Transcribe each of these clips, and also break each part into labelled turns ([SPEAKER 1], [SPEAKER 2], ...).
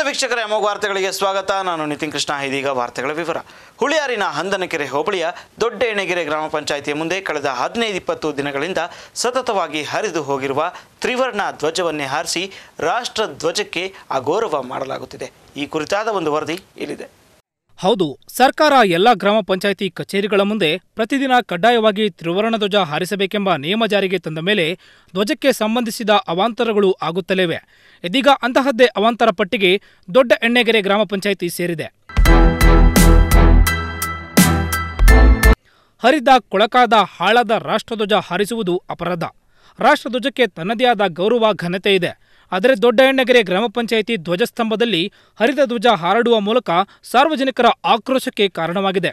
[SPEAKER 1] ನಮಸ್ತೆ ವೀಕ್ಷಕರೇ ಅಮೋಘ ವಾರ್ತೆಗಳಿಗೆ ಸ್ವಾಗತ ನಾನು ನಿತಿನ್ ಕೃಷ್ಣ ಇದೀಗ ವಾರ್ತೆಗಳ ವಿವರ ಹುಳಿಯಾರಿನ ಹಂದನಕೆರೆ ಹೋಬಳಿಯ ದೊಡ್ಡ ಎಣೆಗೆರೆ ಗ್ರಾಮ ಪಂಚಾಯಿತಿಯ ಮುಂದೆ ಕಳೆದ ಹದಿನೈದು ಇಪ್ಪತ್ತು ದಿನಗಳಿಂದ ಸತತವಾಗಿ ಹರಿದು ಹೋಗಿರುವ ತ್ರಿವರ್ಣ ಧ್ವಜವನ್ನೇ ಹಾರಿಸಿ ರಾಷ್ಟ್ರ ಧ್ವಜಕ್ಕೆ ಅಗೌರವ ಮಾಡಲಾಗುತ್ತಿದೆ ಈ ಕುರಿತಾದ ಒಂದು ವರದಿ ಇಲ್ಲಿದೆ
[SPEAKER 2] ಹೌದು ಸರ್ಕಾರ ಎಲ್ಲ ಗ್ರಾಮ ಪಂಚಾಯಿತಿ ಕಚೇರಿಗಳ ಮುಂದೆ ಪ್ರತಿದಿನ ಕಡ್ಡಾಯವಾಗಿ ತ್ರಿವರ್ಣ ಧ್ವಜ ಹಾರಿಸಬೇಕೆಂಬ ನಿಯಮ ಜಾರಿಗೆ ತಂದ ಮೇಲೆ ಧ್ವಜಕ್ಕೆ ಸಂಬಂಧಿಸಿದ ಅವಾಂತರಗಳು ಆಗುತ್ತಲಿವೆ ಇದೀಗ ಅಂತಹದ್ದೇ ಅವಾಂತರ ಪಟ್ಟಿಗೆ ದೊಡ್ಡ ಎಣ್ಣೆಗೆರೆ ಗ್ರಾಮ ಪಂಚಾಯಿತಿ ಸೇರಿದೆ ಹರಿದ ಕೊಳಕಾದ ಹಾಳಾದ ರಾಷ್ಟ್ರಧ್ವಜ ಹಾರಿಸುವುದು ಅಪರಾಧ ರಾಷ್ಟ್ರಧ್ವಜಕ್ಕೆ ತನ್ನದೇ ಆದ ಗೌರವ ಘನತೆ ಇದೆ ಆದರೆ ದೊಡ್ಡ ಎಣ್ಣೆಗೆರೆ ಗ್ರಾಮ ಪಂಚಾಯಿತಿ ಧ್ವಜಸ್ತಂಭದಲ್ಲಿ ಹರಿದ ಧ್ವಜ ಹಾರಾಡುವ ಮೂಲಕ ಸಾರ್ವಜನಿಕರ ಆಕ್ರೋಶಕ್ಕೆ ಕಾರಣವಾಗಿದೆ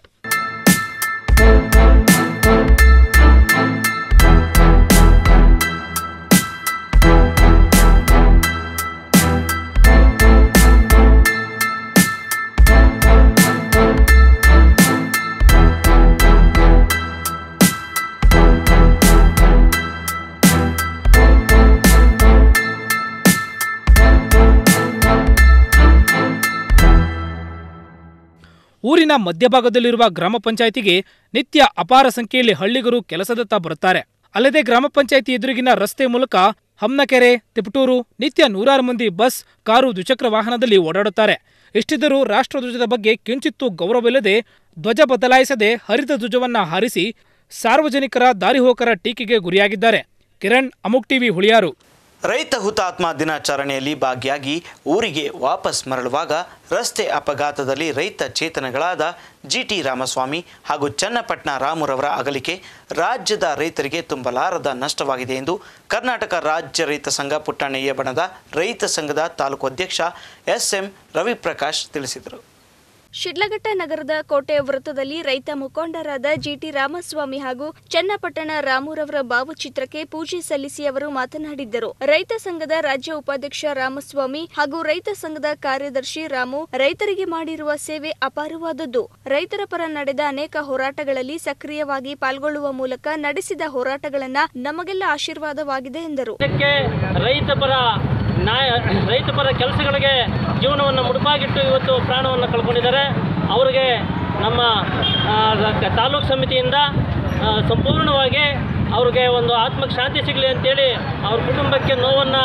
[SPEAKER 2] ಊರಿನ ಮಧ್ಯಭಾಗದಲ್ಲಿರುವ ಗ್ರಾಮ ಪಂಚಾಯಿತಿಗೆ ನಿತ್ಯ ಅಪಾರ ಸಂಖ್ಯೆಯಲ್ಲಿ ಹಳ್ಳಿಗರು ಕೆಲಸದತ್ತ ಬರುತ್ತಾರೆ ಅಲ್ಲದೆ ಗ್ರಾಮ ಪಂಚಾಯಿತಿ ಎದುರಿಗಿನ ರಸ್ತೆ ಮೂಲಕ ಹಮ್ನಕೆರೆ ತಿಪಟೂರು ನಿತ್ಯ ನೂರಾರು ಮಂದಿ ಬಸ್ ಕಾರು ದ್ವಿಚಕ್ರ ವಾಹನದಲ್ಲಿ ಓಡಾಡುತ್ತಾರೆ ಇಷ್ಟಿದ್ದರೂ ರಾಷ್ಟ್ರಧ್ವಜದ ಬಗ್ಗೆ ಕಿಂಚಿತ್ತೂ ಗೌರವವಿಲ್ಲದೆ ಧ್ವಜ ಬದಲಾಯಿಸದೆ ಹರಿದ ಧ್ವಜವನ್ನ ಹಾರಿಸಿ ಸಾರ್ವಜನಿಕರ ದಾರಿಹೋಕರ ಟೀಕೆಗೆ ಗುರಿಯಾಗಿದ್ದಾರೆ ಕಿರಣ್ ಅಮುಕ್ ಟಿವಿ ಹುಳಿಯಾರು
[SPEAKER 1] ರೈತ ಹುತಾತ್ಮ ದಿನಾಚರಣೆಯಲ್ಲಿ ಭಾಗಿಯಾಗಿ ಊರಿಗೆ ವಾಪಸ್ ಮರಳುವಾಗ ರಸ್ತೆ ಅಪಘಾತದಲ್ಲಿ ರೈತ ಚೇತನಗಳಾದ ಜಿ ಟಿ ರಾಮಸ್ವಾಮಿ ಹಾಗೂ ಚನ್ನಪಟ್ಟಣ ರಾಮುರವರ ಅಗಲಿಕೆ ರಾಜ್ಯದ ರೈತರಿಗೆ ತುಂಬಲಾರದ ನಷ್ಟವಾಗಿದೆ ಎಂದು ಕರ್ನಾಟಕ ರಾಜ್ಯ ರೈತ ಸಂಘ ಪುಟ್ಟಣ್ಣಯ್ಯ ಬಣದ ರೈತ ಸಂಘದ ತಾಲೂಕು ಅಧ್ಯಕ್ಷ ಎಸ್ ಎಂ ರವಿಪ್ರಕಾಶ್ ತಿಳಿಸಿದರು
[SPEAKER 3] ಶಿಡ್ಲಘಟ್ಟ ನಗರದ ಕೋಟೆ ವೃತ್ತದಲ್ಲಿ ರೈತ ಮುಖಂಡರಾದ ಜಿಟಿ ರಾಮಸ್ವಾಮಿ ಹಾಗೂ ಚನ್ನಪಟ್ಟಣ ರಾಮುರವರ ಭಾವಚಿತ್ರಕ್ಕೆ ಪೂಜೆ ಸಲ್ಲಿಸಿ ಅವರು ಮಾತನಾಡಿದ್ದರು ರೈತ ಸಂಘದ ರಾಜ್ಯ ಉಪಾಧ್ಯಕ್ಷ ರಾಮಸ್ವಾಮಿ ಹಾಗೂ ರೈತ ಸಂಘದ ಕಾರ್ಯದರ್ಶಿ ರಾಮು ರೈತರಿಗೆ ಮಾಡಿರುವ ಸೇವೆ ಅಪಾರವಾದದ್ದು ರೈತರ ಪರ ನಡೆದ ಅನೇಕ ಹೋರಾಟಗಳಲ್ಲಿ ಸಕ್ರಿಯವಾಗಿ ಪಾಲ್ಗೊಳ್ಳುವ ಮೂಲಕ ನಡೆಸಿದ ಹೋರಾಟಗಳನ್ನ ನಮಗೆಲ್ಲ ಆಶೀರ್ವಾದವಾಗಿದೆ ಎಂದರು
[SPEAKER 4] ಇದಕ್ಕೆ ರೈತ ಪರ ನ್ಯಾಯ ರೈತ ಪರ ಕೆಲಸಗಳಿಗೆ ಜೀವನವನ್ನು ಮುಡುಪಾಗಿಟ್ಟು ಇವತ್ತು ಪ್ರಾಣವನ್ನು ಕಳ್ಕೊಂಡಿದ್ದಾರೆ ಅವರಿಗೆ ನಮ್ಮ ಆ, ರ- ತಾಲೂಕು ಸಮಿತಿಯಿಂದ ಆ, ಸಂಪೂರ್ಣವಾಗಿ ಅವ್ರಿಗೆ ಒಂದು ಆತ್ಮಕ್ಕೆ ಶಾಂತಿ ಸಿಗಲಿ ಅಂತೇಳಿ ಅವ್ರ ಕುಟುಂಬಕ್ಕೆ ನೋವನ್ನು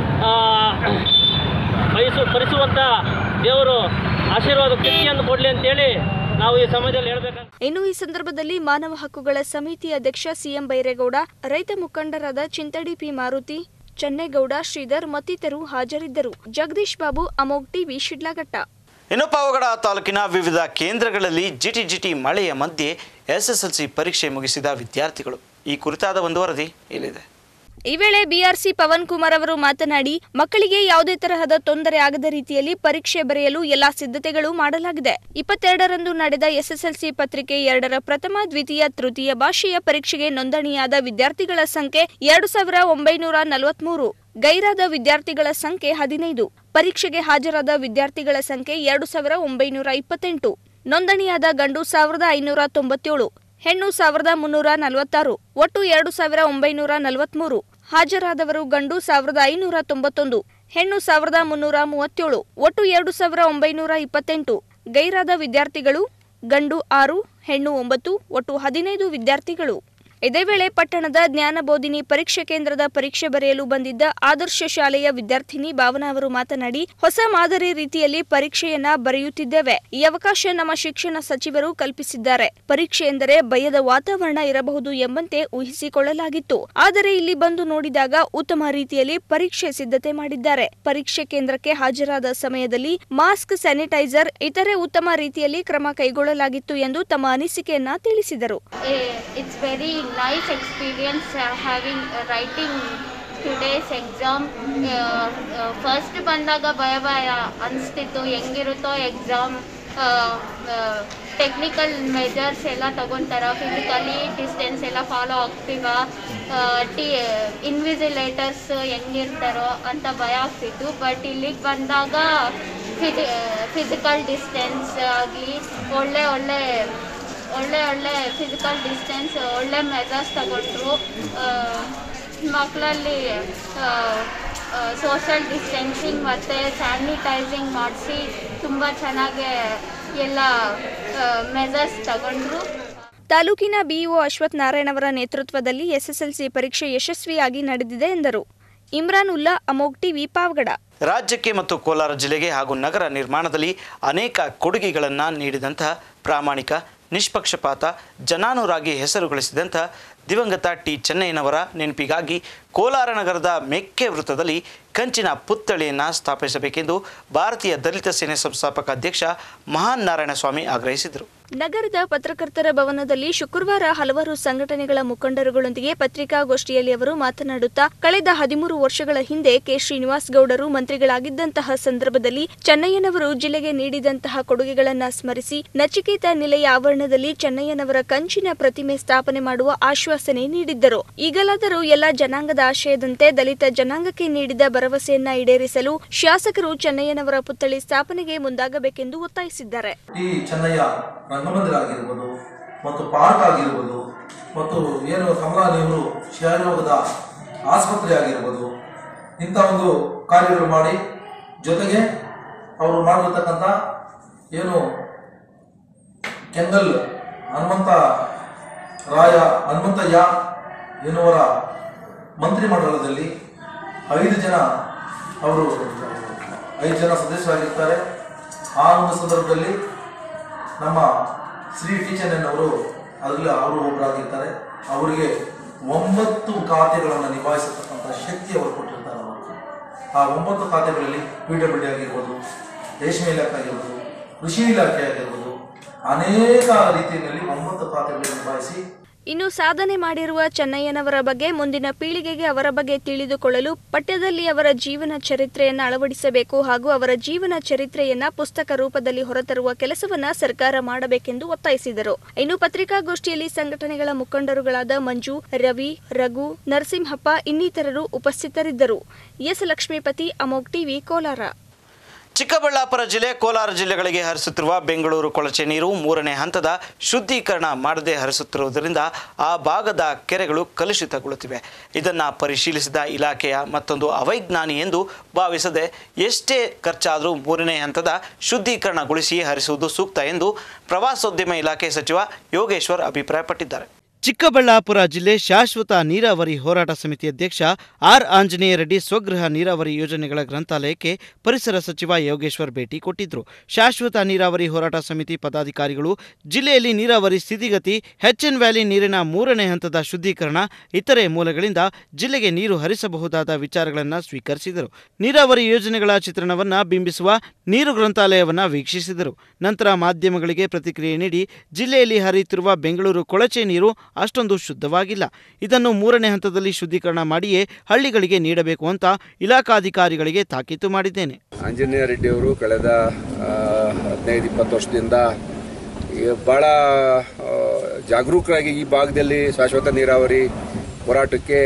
[SPEAKER 4] ಬಯಸು ಭರಿಸುವಂಥ ದೇವರು ಆಶೀರ್ವಾದ ಕೃತಿಯನ್ನು ಕೊಡಲಿ ಅಂತೇಳಿ ನಾವು ಈ ಸಮಯದಲ್ಲಿ ಹೇಳಬೇಕಾಗ್ತದೆ
[SPEAKER 3] ಇನ್ನು ಈ ಸಂದರ್ಭದಲ್ಲಿ ಮಾನವ ಹಕ್ಕುಗಳ ಸಮಿತಿ ಅಧ್ಯಕ್ಷ ಸಿಎಂ ಬೈರೇಗೌಡ ರೈತ ಮುಖಂಡರಾದ ಚಿಂತಡಿ ಪಿ ಮಾರುತಿ ಚನ್ನೇಗೌಡ ಶ್ರೀಧರ್ ಮತ್ತಿತರರು ಹಾಜರಿದ್ದರು ಜಗದೀಶ್ ಬಾಬು ಅಮೋಗ್ ಟಿವಿ ಶಿಡ್ಲಘಟ್ಟ
[SPEAKER 1] ಇನ್ನು ಪಾವಗಡ ತಾಲೂಕಿನ ವಿವಿಧ ಕೇಂದ್ರಗಳಲ್ಲಿ ಜಿಟಿ ಜಿಟಿ ಮಳೆಯ ಮಧ್ಯೆ ಎಸ್ಎಸ್ಎಲ್ಸಿ ಪರೀಕ್ಷೆ ಮುಗಿಸಿದ ವಿದ್ಯಾರ್ಥಿಗಳು ಈ ಕುರಿತಾದ ಒಂದು ವರದಿ ಇಲ್ಲಿದೆ
[SPEAKER 3] ಈ ವೇಳೆ ಬಿಆರ್ಸಿ ಪವನ್ ಕುಮಾರ್ ಅವರು ಮಾತನಾಡಿ ಮಕ್ಕಳಿಗೆ ಯಾವುದೇ ತರಹದ ತೊಂದರೆ ಆಗದ ರೀತಿಯಲ್ಲಿ ಪರೀಕ್ಷೆ ಬರೆಯಲು ಎಲ್ಲಾ ಸಿದ್ಧತೆಗಳು ಮಾಡಲಾಗಿದೆ ಇಪ್ಪತ್ತೆರಡರಂದು ನಡೆದ ಎಸ್ಎಸ್ಎಲ್ಸಿ ಪತ್ರಿಕೆ ಎರಡರ ಪ್ರಥಮ ದ್ವಿತೀಯ ತೃತೀಯ ಭಾಷೆಯ ಪರೀಕ್ಷೆಗೆ ನೋಂದಣಿಯಾದ ವಿದ್ಯಾರ್ಥಿಗಳ ಸಂಖ್ಯೆ ಎರಡು ಸಾವಿರ ಒಂಬೈನೂರ ನಲವತ್ಮೂರು ಗೈರಾದ ವಿದ್ಯಾರ್ಥಿಗಳ ಸಂಖ್ಯೆ ಹದಿನೈದು ಪರೀಕ್ಷೆಗೆ ಹಾಜರಾದ ವಿದ್ಯಾರ್ಥಿಗಳ ಸಂಖ್ಯೆ ಎರಡು ಸಾವಿರ ಒಂಬೈನೂರ ಇಪ್ಪತ್ತೆಂಟು ನೋಂದಣಿಯಾದ ಗಂಡು ಸಾವಿರದ ಐನೂರ ತೊಂಬತ್ತೇಳು ಹೆಣ್ಣು ಸಾವಿರದ ಮುನ್ನೂರ ನಲವತ್ತಾರು ಒಟ್ಟು ಎರಡು ಸಾವಿರ ಒಂಬೈನೂರ ನಲವತ್ಮೂರು ಹಾಜರಾದವರು ಗಂಡು ಸಾವಿರದ ಐನೂರ ತೊಂಬತ್ತೊಂದು ಹೆಣ್ಣು ಸಾವಿರದ ಮುನ್ನೂರ ಮೂವತ್ತೇಳು ಒಟ್ಟು ಎರಡು ಸಾವಿರ ಒಂಬೈನೂರ ಇಪ್ಪತ್ತೆಂಟು ಗೈರಾದ ವಿದ್ಯಾರ್ಥಿಗಳು ಗಂಡು ಆರು ಹೆಣ್ಣು ಒಂಬತ್ತು ಒಟ್ಟು ಹದಿನೈದು ವಿದ್ಯಾರ್ಥಿಗಳು ಇದೇ ವೇಳೆ ಪಟ್ಟಣದ ಜ್ಞಾನಬೋಧಿನಿ ಪರೀಕ್ಷೆ ಕೇಂದ್ರದ ಪರೀಕ್ಷೆ ಬರೆಯಲು ಬಂದಿದ್ದ ಆದರ್ಶ ಶಾಲೆಯ ವಿದ್ಯಾರ್ಥಿನಿ ಭಾವನಾ ಅವರು ಮಾತನಾಡಿ ಹೊಸ ಮಾದರಿ ರೀತಿಯಲ್ಲಿ ಪರೀಕ್ಷೆಯನ್ನ ಬರೆಯುತ್ತಿದ್ದೇವೆ ಈ ಅವಕಾಶ ನಮ್ಮ ಶಿಕ್ಷಣ ಸಚಿವರು ಕಲ್ಪಿಸಿದ್ದಾರೆ ಪರೀಕ್ಷೆ ಎಂದರೆ ಭಯದ ವಾತಾವರಣ ಇರಬಹುದು ಎಂಬಂತೆ ಊಹಿಸಿಕೊಳ್ಳಲಾಗಿತ್ತು ಆದರೆ ಇಲ್ಲಿ ಬಂದು ನೋಡಿದಾಗ ಉತ್ತಮ ರೀತಿಯಲ್ಲಿ ಪರೀಕ್ಷೆ ಸಿದ್ಧತೆ ಮಾಡಿದ್ದಾರೆ ಪರೀಕ್ಷೆ ಕೇಂದ್ರಕ್ಕೆ ಹಾಜರಾದ ಸಮಯದಲ್ಲಿ ಮಾಸ್ಕ್ ಸ್ಯಾನಿಟೈಸರ್ ಇತರೆ ಉತ್ತಮ ರೀತಿಯಲ್ಲಿ ಕ್ರಮ ಕೈಗೊಳ್ಳಲಾಗಿತ್ತು ಎಂದು ತಮ್ಮ ಅನಿಸಿಕೆಯನ್ನ ತಿಳಿಸಿದರು
[SPEAKER 5] Eh, it's very nice experience uh, having uh, writing today's exam first ಬಂದಾಗ ಭಯ ಭಯ ಅನಿಸ್ತಿತ್ತು ಹೆಂಗಿರುತ್ತೋ ಎಕ್ಸಾಮ್ ಟೆಕ್ನಿಕಲ್ ಮೆಜರ್ಸ್ ಎಲ್ಲ ತಗೊತಾರ ಫಿಸಿಕಲಿ ಡಿಸ್ಟೆನ್ಸ್ ಎಲ್ಲ ಫಾಲೋ ಆಗ್ತೀವ ಟಿ ಇನ್ವಿಸಿಲೇಟರ್ಸ್ ಹೆಂಗಿರ್ತಾರೋ ಅಂತ ಭಯ ಆಗ್ತಿತ್ತು ಬಟ್ ಇಲ್ಲಿಗೆ ಬಂದಾಗ ಫಿಸಿ ಫಿಸಿಕಲ್ ಡಿಸ್ಟೆನ್ಸ್ ಆಗಲಿ ಒಳ್ಳೆ ಒಳ್ಳೆ ಒಳ್ಳೆ ಒಳ್ಳೆ ಫಿಸಿಕಲ್ ಡಿಸ್ಟೆನ್ಸ್ ಒಳ್ಳೆ ಮೆಜರ್ಸ್ ತಗೊಂಡ್ರು ಮಕ್ಕಳಲ್ಲಿ ಸೋಷಿಯಲ್ ಡಿಸ್ಟೆನ್ಸಿಂಗ್ ಮತ್ತು ಸ್ಯಾನಿಟೈಸಿಂಗ್ ಮಾಡಿಸಿ ತುಂಬ ಚೆನ್ನಾಗಿ ಎಲ್ಲ ಮೆಜರ್ಸ್ ತಗೊಂಡ್ರು
[SPEAKER 3] ತಾಲೂಕಿನ ಬಿಇಒ ಅಶ್ವಥ್ ನಾರಾಯಣ್ ಅವರ ನೇತೃತ್ವದಲ್ಲಿ ಎಸ್ಎಸ್ಎಲ್ಸಿ ಪರೀಕ್ಷೆ ಯಶಸ್ವಿಯಾಗಿ ನಡೆದಿದೆ ಎಂದರು ಇಮ್ರಾನ್ ಉಲ್ಲಾ ಅಮೋಗ್ ಟಿವಿ ಪಾವಗಡ
[SPEAKER 1] ರಾಜ್ಯಕ್ಕೆ ಮತ್ತು ಕೋಲಾರ ಜಿಲ್ಲೆಗೆ ಹಾಗೂ ನಗರ ನಿರ್ಮಾಣದಲ್ಲಿ ಅನೇಕ ಕೊಡುಗೆಗಳನ್ನು ನೀಡಿದಂತಹ ಪ್ರಾಮಾಣಿಕ ನಿಷ್ಪಕ್ಷಪಾತ ಜನಾನುರಾಗಿ ಹೆಸರು ಗಳಿಸಿದಂಥ ದಿವಂಗತ ಟಿ ಚೆನ್ನಯ್ಯನವರ ನೆನಪಿಗಾಗಿ ಕೋಲಾರ ನಗರದ ಮೆಕ್ಕೆ ವೃತ್ತದಲ್ಲಿ ಕಂಚಿನ ಪುತ್ಥಳಿಯನ್ನು ಸ್ಥಾಪಿಸಬೇಕೆಂದು ಭಾರತೀಯ ದಲಿತ ಸೇನೆ ಸಂಸ್ಥಾಪಕ ಅಧ್ಯಕ್ಷ ಮಹಾನ್ ನಾರಾಯಣ ಸ್ವಾಮಿ ಆಗ್ರಹಿಸಿದರು
[SPEAKER 3] ನಗರದ ಪತ್ರಕರ್ತರ ಭವನದಲ್ಲಿ ಶುಕ್ರವಾರ ಹಲವಾರು ಸಂಘಟನೆಗಳ ಮುಖಂಡರುಗಳೊಂದಿಗೆ ಪತ್ರಿಕಾಗೋಷ್ಠಿಯಲ್ಲಿ ಅವರು ಮಾತನಾಡುತ್ತಾ ಕಳೆದ ಹದಿಮೂರು ವರ್ಷಗಳ ಹಿಂದೆ ಕೆ ಶ್ರೀನಿವಾಸ್ ಗೌಡರು ಮಂತ್ರಿಗಳಾಗಿದ್ದಂತಹ ಸಂದರ್ಭದಲ್ಲಿ ಚೆನ್ನಯ್ಯನವರು ಜಿಲ್ಲೆಗೆ ನೀಡಿದಂತಹ ಕೊಡುಗೆಗಳನ್ನ ಸ್ಮರಿಸಿ ನಚಿಕೇತ ನಿಲಯ ಆವರಣದಲ್ಲಿ ಚೆನ್ನಯ್ಯನವರ ಕಂಚಿನ ಪ್ರತಿಮೆ ಸ್ಥಾಪನೆ ಮಾಡುವ ಆಶ್ವಾಸನೆ ನೀಡಿದ್ದರು ಈಗಲಾದರೂ ಎಲ್ಲ ಜನಾಂಗದ ಆಶಯದಂತೆ ದಲಿತ ಜನಾಂಗಕ್ಕೆ ನೀಡಿದ ಭರವಸೆಯನ್ನ ಈಡೇರಿಸಲು ಶಾಸಕರು ಚೆನ್ನಯ್ಯನವರ ಪುತ್ಥಳಿ ಸ್ಥಾಪನೆಗೆ ಮುಂದಾಗಬೇಕೆಂದು ಒತ್ತಾಯಿಸಿದ್ದಾರೆ
[SPEAKER 6] ಟಿ ಚೆನ್ನಯ್ಯ ರಂಗಮಂದಿರ ಆಗಿರ್ಬೋದು ಮತ್ತು ಪಾರ್ಕ್ ಆಗಿರ್ಬೋದು ಮತ್ತು ಏನು ಕಮಲಾ ನೆಹರು ಕ್ಷಯರೋಗದ ಆಸ್ಪತ್ರೆ ಆಗಿರ್ಬೋದು ಇಂಥ ಒಂದು ಕಾರ್ಯಗಳು ಮಾಡಿ ಜೊತೆಗೆ ಅವರು ಮಾಡಿರ್ತಕ್ಕಂಥ ಏನು ಕೆಂಗಲ್ ಹನುಮಂತ ರಾಯ ಹನುಮಂತಯ್ಯ ಎನ್ನುವರ ಮಂತ್ರಿಮಂಡಲದಲ್ಲಿ ಐದು ಜನ ಅವರು ಐದು ಜನ ಸದಸ್ಯರಾಗಿರ್ತಾರೆ ಆ ಒಂದು ಸಂದರ್ಭದಲ್ಲಿ ನಮ್ಮ ಶ್ರೀ ಟೀಚರ್ ಅವರು ಅದರಲ್ಲಿ ಅವರು ಒಬ್ಬರಾಗಿರ್ತಾರೆ ಅವರಿಗೆ ಒಂಬತ್ತು ಖಾತೆಗಳನ್ನು ನಿಭಾಯಿಸತಕ್ಕಂಥ ಶಕ್ತಿ ಅವರು ಕೊಟ್ಟಿರ್ತಾರೆ ಅವರು ಆ ಒಂಬತ್ತು ಖಾತೆಗಳಲ್ಲಿ ಪಿ ಡಬ್ಲ್ಯೂ ಡಿ ಆಗಿರ್ಬೋದು ರೇಷ್ಮೆ ಇಲಾಖೆ ಆಗಿರ್ಬೋದು ಕೃಷಿ ಇಲಾಖೆ ಆಗಿರ್ಬೋದು ಅನೇಕ ರೀತಿಯಲ್ಲಿ ಒಂಬತ್ತು ಖಾತೆಗಳನ್ನು ನಿಭಾಯಿಸಿ
[SPEAKER 3] ಇನ್ನು ಸಾಧನೆ ಮಾಡಿರುವ ಚೆನ್ನಯ್ಯನವರ ಬಗ್ಗೆ ಮುಂದಿನ ಪೀಳಿಗೆಗೆ ಅವರ ಬಗ್ಗೆ ತಿಳಿದುಕೊಳ್ಳಲು ಪಠ್ಯದಲ್ಲಿ ಅವರ ಜೀವನ ಚರಿತ್ರೆಯನ್ನ ಅಳವಡಿಸಬೇಕು ಹಾಗೂ ಅವರ ಜೀವನ ಚರಿತ್ರೆಯನ್ನ ಪುಸ್ತಕ ರೂಪದಲ್ಲಿ ಹೊರತರುವ ಕೆಲಸವನ್ನ ಸರ್ಕಾರ ಮಾಡಬೇಕೆಂದು ಒತ್ತಾಯಿಸಿದರು ಇನ್ನು ಪತ್ರಿಕಾಗೋಷ್ಠಿಯಲ್ಲಿ ಸಂಘಟನೆಗಳ ಮುಖಂಡರುಗಳಾದ ಮಂಜು ರವಿ ರಘು ನರಸಿಂಹಪ್ಪ ಇನ್ನಿತರರು ಉಪಸ್ಥಿತರಿದ್ದರು ಎಸ್ ಲಕ್ಷ್ಮೀಪತಿ ಅಮೋಗ್ ಟಿವಿ ಕೋಲಾರ
[SPEAKER 1] ಚಿಕ್ಕಬಳ್ಳಾಪುರ ಜಿಲ್ಲೆ ಕೋಲಾರ ಜಿಲ್ಲೆಗಳಿಗೆ ಹರಿಸುತ್ತಿರುವ ಬೆಂಗಳೂರು ಕೊಳಚೆ ನೀರು ಮೂರನೇ ಹಂತದ ಶುದ್ಧೀಕರಣ ಮಾಡದೆ ಹರಿಸುತ್ತಿರುವುದರಿಂದ ಆ ಭಾಗದ ಕೆರೆಗಳು ಕಲುಷಿತಗೊಳ್ಳುತ್ತಿವೆ ಇದನ್ನು ಪರಿಶೀಲಿಸಿದ ಇಲಾಖೆಯ ಮತ್ತೊಂದು ಅವೈಜ್ಞಾನಿ ಎಂದು ಭಾವಿಸದೆ ಎಷ್ಟೇ ಖರ್ಚಾದರೂ ಮೂರನೇ ಹಂತದ ಶುದ್ಧೀಕರಣಗೊಳಿಸಿ ಹರಿಸುವುದು ಸೂಕ್ತ ಎಂದು ಪ್ರವಾಸೋದ್ಯಮ ಇಲಾಖೆ ಸಚಿವ ಯೋಗೇಶ್ವರ್ ಅಭಿಪ್ರಾಯಪಟ್ಟಿದ್ದಾರೆ ಚಿಕ್ಕಬಳ್ಳಾಪುರ ಜಿಲ್ಲೆ ಶಾಶ್ವತ ನೀರಾವರಿ ಹೋರಾಟ ಸಮಿತಿ ಅಧ್ಯಕ್ಷ ಆರ್ ಆಂಜನೇಯ ರೆಡ್ಡಿ ಸ್ವಗೃಹ ನೀರಾವರಿ ಯೋಜನೆಗಳ ಗ್ರಂಥಾಲಯಕ್ಕೆ ಪರಿಸರ ಸಚಿವ ಯೋಗೇಶ್ವರ್ ಭೇಟಿ ಕೊಟ್ಟಿದ್ರು ಶಾಶ್ವತ ನೀರಾವರಿ ಹೋರಾಟ ಸಮಿತಿ ಪದಾಧಿಕಾರಿಗಳು ಜಿಲ್ಲೆಯಲ್ಲಿ ನೀರಾವರಿ ಸ್ಥಿತಿಗತಿ ಎನ್ ವ್ಯಾಲಿ ನೀರಿನ ಮೂರನೇ ಹಂತದ ಶುದ್ಧೀಕರಣ ಇತರೆ ಮೂಲಗಳಿಂದ ಜಿಲ್ಲೆಗೆ ನೀರು ಹರಿಸಬಹುದಾದ ವಿಚಾರಗಳನ್ನು ಸ್ವೀಕರಿಸಿದರು ನೀರಾವರಿ ಯೋಜನೆಗಳ ಚಿತ್ರಣವನ್ನ ಬಿಂಬಿಸುವ ನೀರು ಗ್ರಂಥಾಲಯವನ್ನ ವೀಕ್ಷಿಸಿದರು ನಂತರ ಮಾಧ್ಯಮಗಳಿಗೆ ಪ್ರತಿಕ್ರಿಯೆ ನೀಡಿ ಜಿಲ್ಲೆಯಲ್ಲಿ ಹರಿಯುತ್ತಿರುವ ಬೆಂಗಳೂರು ಕೊಳಚೆ ನೀರು ಅಷ್ಟೊಂದು ಶುದ್ಧವಾಗಿಲ್ಲ ಇದನ್ನು ಮೂರನೇ ಹಂತದಲ್ಲಿ ಶುದ್ಧೀಕರಣ ಮಾಡಿಯೇ ಹಳ್ಳಿಗಳಿಗೆ ನೀಡಬೇಕು ಅಂತ ಇಲಾಖಾಧಿಕಾರಿಗಳಿಗೆ ತಾಕೀತು ಮಾಡಿದ್ದೇನೆ
[SPEAKER 7] ಆಂಜನೇಯ ರೆಡ್ಡಿ ಅವರು ಕಳೆದ ಆ, ಹದಿನೈದು ಇಪ್ಪತ್ತು ವರ್ಷದಿಂದ ಈ ಭಾಳ ಆ, ಜಾಗರೂಕರಾಗಿ ಈ ಭಾಗದಲ್ಲಿ ಶಾಶ್ವತ ನೀರಾವರಿ ಹೋರಾಟಕ್ಕೆ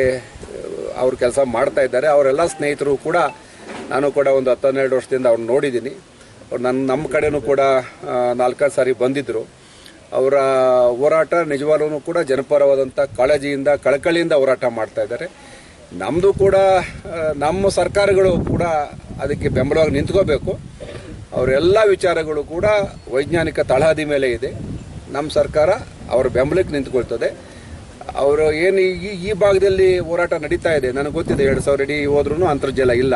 [SPEAKER 7] ಅವರು ಕೆಲಸ ಮಾಡ್ತಾ ಇದ್ದಾರೆ ಅವರೆಲ್ಲ ಸ್ನೇಹಿತರು ಕೂಡ ನಾನು ಕೂಡ ಒಂದು ಹತ್ತು ಹನ್ನೆರಡು ವರ್ಷದಿಂದ ಅವ್ರನ್ನ ನೋಡಿದ್ದೀನಿ ಅವ್ರು ನನ್ನ ನಮ್ಮ ಕಡೆನೂ ಕೂಡ ಆ, ನಾಲ್ಕಾರು ಸಾರಿ ಬಂದಿದ್ದರು ಅವರ ಹೋರಾಟ ನಿಜವಾಗ್ಲೂ ಕೂಡ ಜನಪರವಾದಂಥ ಕಾಳಜಿಯಿಂದ ಕಳಕಳಿಯಿಂದ ಹೋರಾಟ ಮಾಡ್ತಾ ಇದ್ದಾರೆ ನಮ್ಮದು ಕೂಡ ಆ, ನಮ್ಮ ಸರ್ಕಾರಗಳು ಕೂಡ ಅದಕ್ಕೆ ಬೆಂಬಲವಾಗಿ ನಿಂತ್ಕೋಬೇಕು ಅವರೆಲ್ಲ ವಿಚಾರಗಳು ಕೂಡ ವೈಜ್ಞಾನಿಕ ತಳಹದಿ ಮೇಲೆ ಇದೆ ನಮ್ಮ ಸರ್ಕಾರ ಅವರ ಬೆಂಬಲಕ್ಕೆ ನಿಂತ್ಕೊಳ್ತದೆ ಅವರು ಏನು ಈ ಈ ಭಾಗದಲ್ಲಿ ಹೋರಾಟ ನಡೀತಾ ಇದೆ ನನಗೆ ಗೊತ್ತಿದೆ ಎರಡು ಸಾವಿರ ಅಡಿ ಹೋದ್ರೂ ಅಂತರ್ಜಲ ಇಲ್ಲ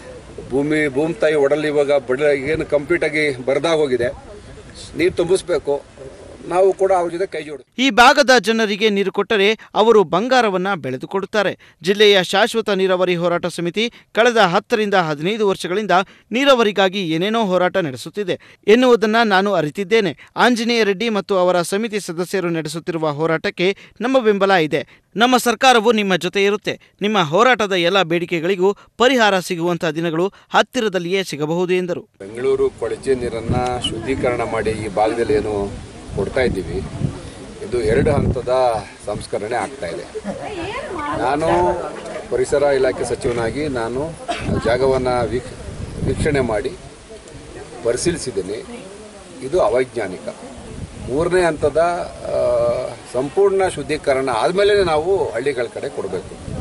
[SPEAKER 7] ಭೂಮಿ ಭೂಮಿ ತಾಯಿ ಒಡಲ್ ಇವಾಗ ಬಡ ಏನು ಕಂಪ್ಲೀಟಾಗಿ ಬರದಾಗ ಹೋಗಿದೆ ನೀರು ತುಂಬಿಸ್ಬೇಕು ನಾವು ಕೂಡ ಅವ್ರ ಜೊತೆ ಕೈ ಜೋಡಿಸ್ತೀವಿ
[SPEAKER 1] ಈ ಭಾಗದ ಜನರಿಗೆ ನೀರು ಕೊಟ್ಟರೆ ಅವರು ಬಂಗಾರವನ್ನ ಬೆಳೆದುಕೊಡುತ್ತಾರೆ ಜಿಲ್ಲೆಯ ಶಾಶ್ವತ ನೀರಾವರಿ ಹೋರಾಟ ಸಮಿತಿ ಕಳೆದ ಹತ್ತರಿಂದ ಹದಿನೈದು ವರ್ಷಗಳಿಂದ ನೀರಾವರಿಗಾಗಿ ಏನೇನೋ ಹೋರಾಟ ನಡೆಸುತ್ತಿದೆ ಎನ್ನುವುದನ್ನು ನಾನು ಅರಿತಿದ್ದೇನೆ ಆಂಜನೇಯ ರೆಡ್ಡಿ ಮತ್ತು ಅವರ ಸಮಿತಿ ಸದಸ್ಯರು ನಡೆಸುತ್ತಿರುವ ಹೋರಾಟಕ್ಕೆ ನಮ್ಮ ಬೆಂಬಲ ಇದೆ ನಮ್ಮ ಸರ್ಕಾರವು ನಿಮ್ಮ ಜೊತೆ ಇರುತ್ತೆ ನಿಮ್ಮ ಹೋರಾಟದ ಎಲ್ಲ ಬೇಡಿಕೆಗಳಿಗೂ ಪರಿಹಾರ ಸಿಗುವಂಥ ದಿನಗಳು ಹತ್ತಿರದಲ್ಲಿಯೇ ಸಿಗಬಹುದು ಎಂದರು
[SPEAKER 7] ಬೆಂಗಳೂರು ಕೊಳಚೆ ನೀರನ್ನು ಶುದ್ಧೀಕರಣ ಮಾಡಿ ಈ ಭಾಗದಲ್ಲಿ ಏನು ಕೊಡ್ತಾ ಇದ್ದೀವಿ ಇದು ಎರಡು ಹಂತದ ಸಂಸ್ಕರಣೆ ಆಗ್ತಾ ಇದೆ ನಾನು ಪರಿಸರ ಇಲಾಖೆ ಸಚಿವನಾಗಿ ನಾನು ಜಾಗವನ್ನು ವೀಕ್ಷ ವೀಕ್ಷಣೆ ಮಾಡಿ ಪರಿಶೀಲಿಸಿದ್ದೀನಿ ಇದು ಅವೈಜ್ಞಾನಿಕ ಮೂರನೇ ಹಂತದ ಆ, ಸಂಪೂರ್ಣ ಶುದ್ಧೀಕರಣ ಆದಮೇಲೆ ನಾವು ಹಳ್ಳಿಗಳ ಕಡೆ ಕೊಡಬೇಕು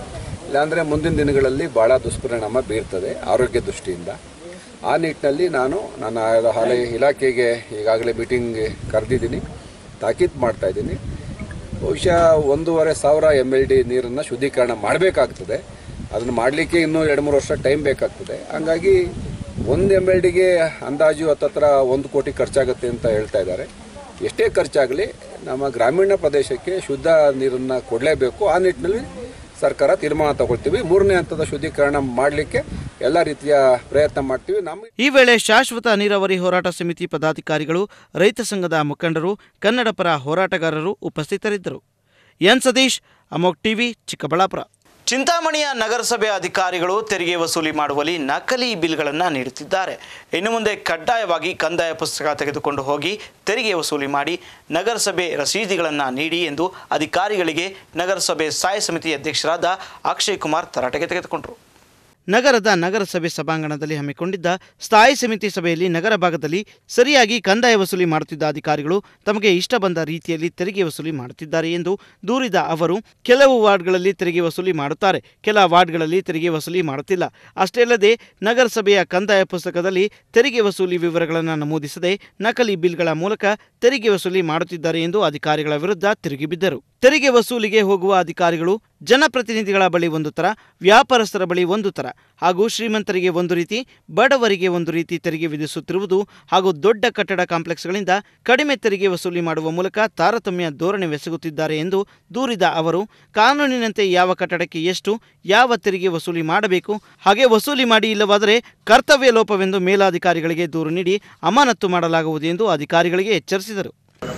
[SPEAKER 7] ಇಲ್ಲಾಂದರೆ ಮುಂದಿನ ದಿನಗಳಲ್ಲಿ ಭಾಳ ದುಷ್ಪರಿಣಾಮ ಬೀರ್ತದೆ ಆರೋಗ್ಯ ದೃಷ್ಟಿಯಿಂದ ಆ ನಿಟ್ಟಿನಲ್ಲಿ ನಾನು ನನ್ನ ಆಯಾ ಹಳೆ ಇಲಾಖೆಗೆ ಈಗಾಗಲೇ ಮೀಟಿಂಗ್ ಕರೆದಿದ್ದೀನಿ ತಾಕೀತು ಮಾಡ್ತಾ ಇದ್ದೀನಿ ಬಹುಶಃ ಒಂದೂವರೆ ಸಾವಿರ ಎಮ್ ಎಲ್ ಡಿ ನೀರನ್ನು ಶುದ್ಧೀಕರಣ ಮಾಡಬೇಕಾಗ್ತದೆ ಅದನ್ನು ಮಾಡಲಿಕ್ಕೆ ಇನ್ನೂ ಎರಡು ಮೂರು ವರ್ಷ ಟೈಮ್ ಬೇಕಾಗ್ತದೆ ಹಂಗಾಗಿ ಒಂದು ಎಮ್ ಎಲ್ ಡಿಗೆ ಅಂದಾಜು ಹತ್ತತ್ರ ಒಂದು ಕೋಟಿ ಖರ್ಚಾಗುತ್ತೆ ಅಂತ ಹೇಳ್ತಾ ಇದ್ದಾರೆ ಎಷ್ಟೇ ಖರ್ಚಾಗಲಿ ನಮ್ಮ ಗ್ರಾಮೀಣ ಪ್ರದೇಶಕ್ಕೆ ಶುದ್ಧ ನೀರನ್ನು ಕೊಡಲೇಬೇಕು ಆ ನಿಟ್ಟಿನಲ್ಲಿ ಸರ್ಕಾರ ತೀರ್ಮಾನ ತಗೊಳ್ತೀವಿ ಮೂರನೇ ಹಂತದ ಶುದ್ಧೀಕರಣ ಮಾಡಲಿಕ್ಕೆ ಎಲ್ಲ ರೀತಿಯ ಪ್ರಯತ್ನ ಮಾಡ್ತೀವಿ ನಮ್ಮ
[SPEAKER 1] ಈ ವೇಳೆ ಶಾಶ್ವತ ನೀರಾವರಿ ಹೋರಾಟ ಸಮಿತಿ ಪದಾಧಿಕಾರಿಗಳು ರೈತ ಸಂಘದ ಮುಖಂಡರು ಕನ್ನಡ ಪರ ಹೋರಾಟಗಾರರು ಉಪಸ್ಥಿತರಿದ್ದರು ಎನ್ ಸತೀಶ್ ಅಮೋಕ್ ಟಿವಿ ಚಿಕ್ಕಬಳ್ಳಾಪುರ ಚಿಂತಾಮಣಿಯ ನಗರಸಭೆ ಅಧಿಕಾರಿಗಳು ತೆರಿಗೆ ವಸೂಲಿ ಮಾಡುವಲ್ಲಿ ನಕಲಿ ಬಿಲ್ಗಳನ್ನು ನೀಡುತ್ತಿದ್ದಾರೆ ಇನ್ನು ಮುಂದೆ ಕಡ್ಡಾಯವಾಗಿ ಕಂದಾಯ ಪುಸ್ತಕ ತೆಗೆದುಕೊಂಡು ಹೋಗಿ ತೆರಿಗೆ ವಸೂಲಿ ಮಾಡಿ ನಗರಸಭೆ ರಸೀದಿಗಳನ್ನು ನೀಡಿ ಎಂದು ಅಧಿಕಾರಿಗಳಿಗೆ ನಗರಸಭೆ ಸ್ಥಾಯಿ ಸಮಿತಿ ಅಧ್ಯಕ್ಷರಾದ ಅಕ್ಷಯ್ ಕುಮಾರ್ ತರಾಟೆಗೆ ತೆಗೆದುಕೊಂಡರು ನಗರದ ನಗರಸಭೆ ಸಭಾಂಗಣದಲ್ಲಿ ಹಮ್ಮಿಕೊಂಡಿದ್ದ ಸ್ಥಾಯಿ ಸಮಿತಿ ಸಭೆಯಲ್ಲಿ ನಗರ ಭಾಗದಲ್ಲಿ ಸರಿಯಾಗಿ ಕಂದಾಯ ವಸೂಲಿ ಮಾಡುತ್ತಿದ್ದ ಅಧಿಕಾರಿಗಳು ತಮಗೆ ಇಷ್ಟ ಬಂದ ರೀತಿಯಲ್ಲಿ ತೆರಿಗೆ ವಸೂಲಿ ಮಾಡುತ್ತಿದ್ದಾರೆ ಎಂದು ದೂರಿದ ಅವರು ಕೆಲವು ವಾರ್ಡ್ಗಳಲ್ಲಿ ತೆರಿಗೆ ವಸೂಲಿ ಮಾಡುತ್ತಾರೆ ಕೆಲ ವಾರ್ಡ್ಗಳಲ್ಲಿ ತೆರಿಗೆ ವಸೂಲಿ ಮಾಡುತ್ತಿಲ್ಲ ಅಷ್ಟೇ ಅಲ್ಲದೆ ನಗರಸಭೆಯ ಕಂದಾಯ ಪುಸ್ತಕದಲ್ಲಿ ತೆರಿಗೆ ವಸೂಲಿ ವಿವರಗಳನ್ನು ನಮೂದಿಸದೆ ನಕಲಿ ಬಿಲ್ಗಳ ಮೂಲಕ ತೆರಿಗೆ ವಸೂಲಿ ಮಾಡುತ್ತಿದ್ದಾರೆ ಎಂದು ಅಧಿಕಾರಿಗಳ ವಿರುದ್ಧ ತಿರುಗಿಬಿದ್ದರು ತೆರಿಗೆ ವಸೂಲಿಗೆ ಹೋಗುವ ಅಧಿಕಾರಿಗಳು ಜನಪ್ರತಿನಿಧಿಗಳ ಬಳಿ ಒಂದು ಥರ ವ್ಯಾಪಾರಸ್ಥರ ಬಳಿ ಒಂದು ಥರ ಹಾಗೂ ಶ್ರೀಮಂತರಿಗೆ ಒಂದು ರೀತಿ ಬಡವರಿಗೆ ಒಂದು ರೀತಿ ತೆರಿಗೆ ವಿಧಿಸುತ್ತಿರುವುದು ಹಾಗೂ ದೊಡ್ಡ ಕಟ್ಟಡ ಕಾಂಪ್ಲೆಕ್ಸ್ಗಳಿಂದ ಕಡಿಮೆ ತೆರಿಗೆ ವಸೂಲಿ ಮಾಡುವ ಮೂಲಕ ತಾರತಮ್ಯ ಧೋರಣೆ ಬೆಸಗುತ್ತಿದ್ದಾರೆ ಎಂದು ದೂರಿದ ಅವರು ಕಾನೂನಿನಂತೆ ಯಾವ ಕಟ್ಟಡಕ್ಕೆ ಎಷ್ಟು ಯಾವ ತೆರಿಗೆ ವಸೂಲಿ ಮಾಡಬೇಕು ಹಾಗೆ ವಸೂಲಿ ಮಾಡಿ ಇಲ್ಲವಾದರೆ ಕರ್ತವ್ಯ ಲೋಪವೆಂದು ಮೇಲಾಧಿಕಾರಿಗಳಿಗೆ ದೂರು ನೀಡಿ ಅಮಾನತ್ತು ಮಾಡಲಾಗುವುದು ಎಂದು ಅಧಿಕಾರಿಗಳಿಗೆ ಎಚ್ಚರಿಸಿದರು